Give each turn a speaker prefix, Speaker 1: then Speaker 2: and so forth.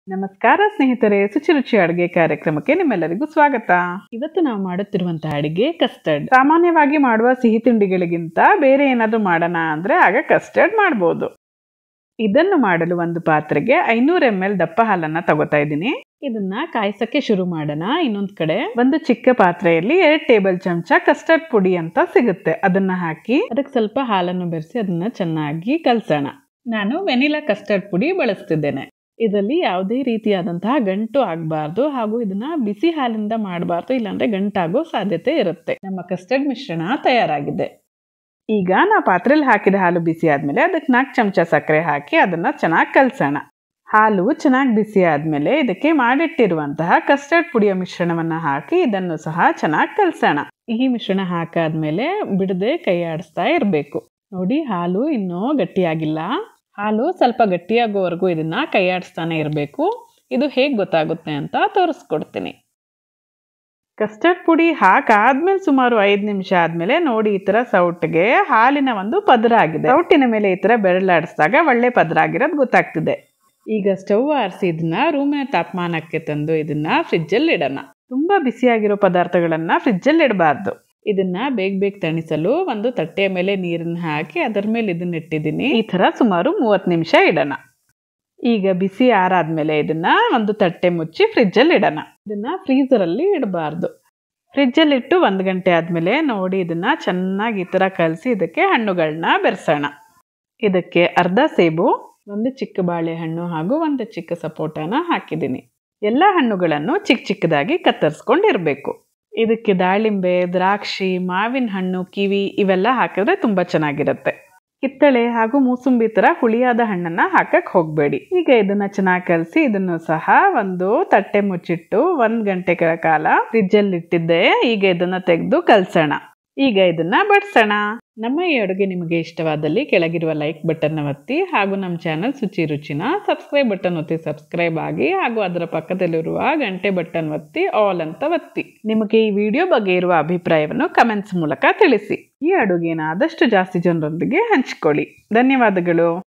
Speaker 1: ನಮಸ್ಕಾರ ಸ್ನೇಹಿತರೆ ಸುಚಿ ರುಚಿ ಅಡುಗೆ ಕಾರ್ಯಕ್ರಮಕ್ಕೆ ನಿಮ್ಮೆಲ್ಲರಿಗೂ ಸ್ವಾಗತ ಇವತ್ತು ನಾವು ಮಾಡುತ್ತಿರುವಂತಹ ಅಡಿಗೆ ಕಸ್ಟರ್ಡ್ ಸಾಮಾನ್ಯವಾಗಿ ಮಾಡುವ ಸಿಹಿ ತಿಂಡಿಗಳಿಗಿಂತ ಬೇರೆ ಏನಾದರೂ ಮಾಡೋಣ ಅಂದ್ರೆ ಆಗ ಕಸ್ಟರ್ಡ್ ಮಾಡ್ಬೋದು ಇದನ್ನು ಮಾಡಲು ಒಂದು ಪಾತ್ರೆಗೆ ಐನೂರು ಎಂ ಎಲ್ ದಪ್ಪ ಹಾಲನ್ನ ತಗೋತಾ ಇದ್ದೀನಿ ಇದನ್ನ ಕಾಯಿಸಕ್ಕೆ ಶುರು ಮಾಡೋಣ ಇನ್ನೊಂದ್ ಕಡೆ ಒಂದು ಚಿಕ್ಕ ಪಾತ್ರೆಯಲ್ಲಿ ಎರಡು ಟೇಬಲ್ ಚಮಚ ಕಸ್ಟರ್ಡ್ ಪುಡಿ ಅಂತ ಸಿಗುತ್ತೆ ಅದನ್ನ ಹಾಕಿ ಅದಕ್ಕೆ ಸ್ವಲ್ಪ ಹಾಲನ್ನು ಬೆರೆಸಿ ಅದನ್ನ ಚೆನ್ನಾಗಿ ಕಲಸೋಣ ನಾನು ವೆನಿಲಾ ಕಸ್ಟರ್ಡ್ ಪುಡಿ ಬಳಸ್ತಿದ್ದೇನೆ ಇದರಲ್ಲಿ ಯಾವುದೇ ರೀತಿಯಾದಂತಹ ಗಂಟು ಆಗಬಾರ್ದು ಹಾಗೂ ಇದನ್ನ ಬಿಸಿ ಹಾಲಿಂದ ಮಾಡಬಾರ್ದು ಇಲ್ಲಾಂದ್ರೆ ಗಂಟಾಗೋ ಸಾಧ್ಯತೆ ಇರುತ್ತೆ ನಮ್ಮ ಕಸ್ಟರ್ಡ್ ಮಿಶ್ರಣ ತಯಾರಾಗಿದೆ ಈಗ ನಾ ಪಾತ್ರೆಯಲ್ಲಿ ಹಾಕಿದ ಹಾಲು ಬಿಸಿ ಆದಮೇಲೆ ಅದಕ್ಕೆ ನಾಲ್ಕು ಚಮಚ ಸಕ್ಕರೆ ಹಾಕಿ ಅದನ್ನ ಚೆನ್ನಾಗಿ ಕಲಸೋಣ ಹಾಲು ಚೆನ್ನಾಗಿ ಬಿಸಿ ಆದಮೇಲೆ ಇದಕ್ಕೆ ಮಾಡಿಟ್ಟಿರುವಂತಹ ಕಸ್ಟರ್ಡ್ ಪುಡಿಯ ಮಿಶ್ರಣವನ್ನು ಹಾಕಿ ಇದನ್ನು ಸಹ ಚೆನ್ನಾಗಿ ಕಲಸೋಣ ಈ ಮಿಶ್ರಣ ಹಾಕಾದ್ಮೇಲೆ ಬಿಡದೆ ಕೈ ಆಡಿಸ್ತಾ ಇರಬೇಕು ನೋಡಿ ಹಾಲು ಇನ್ನೂ ಗಟ್ಟಿಯಾಗಿಲ್ಲ ಹಾಲು ಸ್ವಲ್ಪ ಗಟ್ಟಿಯಾಗೋವರೆಗೂ ಇದನ್ನ ಕೈ ಆಡಿಸ್ತಾನೆ ಇರಬೇಕು ಇದು ಹೇಗೆ ಗೊತ್ತಾಗುತ್ತೆ ಅಂತ ತೋರಿಸ್ಕೊಡ್ತೀನಿ ಕಸ್ಟರ್ಡ್ ಪುಡಿ ಹಾಕಾದ್ಮೇಲೆ ಸುಮಾರು ಐದು ನಿಮಿಷ ಆದ್ಮೇಲೆ ನೋಡಿ ಈ ತರ ಸೌಟ್ಗೆ ಹಾಲಿನ ಒಂದು ಪದರ ಆಗಿದೆ ಸೌಟಿನ ಮೇಲೆ ಈ ತರ ಬೆರಳಾಡಿಸಿದಾಗ ಒಳ್ಳೆ ಪದರ ಆಗಿರೋದು ಗೊತ್ತಾಗ್ತಿದೆ ಈಗ ಸ್ಟವ್ ಆರಿಸಿ ಇದನ್ನ ರೂಮಿನ ತಾಪಮಾನಕ್ಕೆ ತಂದು ಇದನ್ನ ಫ್ರಿಜ್ಜಲ್ಲಿ ಇಡೋಣ ತುಂಬಾ ಬಿಸಿಯಾಗಿರೋ ಪದಾರ್ಥಗಳನ್ನ ಫ್ರಿಜ್ಜಲ್ಲಿ ಇಡಬಾರ್ದು ಇದನ್ನ ಬೇಗ ಬೇಗ ತಣಿಸಲು ಒಂದು ತಟ್ಟೆಯ ಮೇಲೆ ನೀರನ್ನ ಹಾಕಿ ಅದರ ಮೇಲೆ ಇದನ್ನ ಇಟ್ಟಿದ್ದೀನಿ ಈ ತರ ಸುಮಾರು ಮೂವತ್ತು ನಿಮಿಷ ಇಡೋಣ ಈಗ ಬಿಸಿ ಆರಾದ್ಮೇಲೆ ಇದನ್ನ ಒಂದು ತಟ್ಟೆ ಮುಚ್ಚಿ ಫ್ರಿಜ್ಜಲ್ಲಿ ಇಡೋಣ ಇದನ್ನ ಫ್ರೀಸರಲ್ಲಿ ಇಡಬಾರ್ದು ಫ್ರಿಜ್ಜಲ್ಲಿ ಇಟ್ಟು ಒಂದು ಗಂಟೆ ಆದಮೇಲೆ ನೋಡಿ ಇದನ್ನ ಚೆನ್ನಾಗಿ ಈ ಥರ ಕಲಸಿ ಇದಕ್ಕೆ ಹಣ್ಣುಗಳನ್ನ ಬೆರೆಸೋಣ ಇದಕ್ಕೆ ಅರ್ಧ ಸೇಬು ಒಂದು ಚಿಕ್ಕ ಬಾಳೆಹಣ್ಣು ಹಾಗೂ ಒಂದು ಚಿಕ್ಕ ಸಪೋಟನ ಹಾಕಿದ್ದೀನಿ ಎಲ್ಲ ಹಣ್ಣುಗಳನ್ನು ಚಿಕ್ಕ ಚಿಕ್ಕದಾಗಿ ಕತ್ತರಿಸ್ಕೊಂಡಿರಬೇಕು ಇದಕ್ಕೆ ದಾಳಿಂಬೆ ದ್ರಾಕ್ಷಿ ಮಾವಿನ ಹಣ್ಣು ಕಿವಿ ಇವೆಲ್ಲ ಹಾಕಿದ್ರೆ ತುಂಬ ಚೆನ್ನಾಗಿರುತ್ತೆ ಕಿತ್ತಳೆ ಹಾಗೂ ಮೂಸುಂಬಿ ತರ ಹುಳಿಯಾದ ಹಣ್ಣನ್ನ ಹಾಕಕ್ ಹೋಗಬೇಡಿ ಈಗ ಇದನ್ನ ಚೆನ್ನಾಗಿ ಕಲಸಿ ಇದನ್ನು ಸಹ ಒಂದು ತಟ್ಟೆ ಮುಚ್ಚಿಟ್ಟು ಒಂದ್ ಗಂಟೆ ಕಾಲ ಫ್ರಿಜ್ಜಲ್ಲಿ ಇಟ್ಟಿದ್ದೆ ಈಗ ಇದನ್ನ ತೆಗೆದು ಕಲ್ಸೋಣ ಈಗ ಇದನ್ನ ಬಡ್ಸೋಣ ನಮ್ಮ ಈ ಅಡುಗೆ ನಿಮಗೆ ಇಷ್ಟವಾದಲ್ಲಿ ಕೆಳಗಿರುವ ಲೈಕ್ ಬಟನ್ ಒತ್ತಿ ಹಾಗೂ ನಮ್ಮ ಚಾನಲ್ ಸುಚಿ ರುಚಿನ ಸಬ್ಸ್ಕ್ರೈಬ್ ಬಟನ್ ಒತ್ತಿ ಸಬ್ಸ್ಕ್ರೈಬ್ ಆಗಿ ಹಾಗೂ ಅದರ ಪಕ್ಕದಲ್ಲಿರುವ ಗಂಟೆ ಬಟನ್ ಒತ್ತಿ ಆಲ್ ಅಂತ ಒತ್ತಿ ನಿಮಗೆ ಈ ವಿಡಿಯೋ ಬಗ್ಗೆ ಇರುವ ಅಭಿಪ್ರಾಯವನ್ನು ಕಮೆಂಟ್ಸ್ ಮೂಲಕ ತಿಳಿಸಿ ಈ ಅಡುಗೆನ ಆದಷ್ಟು ಜಾಸ್ತಿ ಜನರೊಂದಿಗೆ ಹಂಚಿಕೊಳ್ಳಿ ಧನ್ಯವಾದಗಳು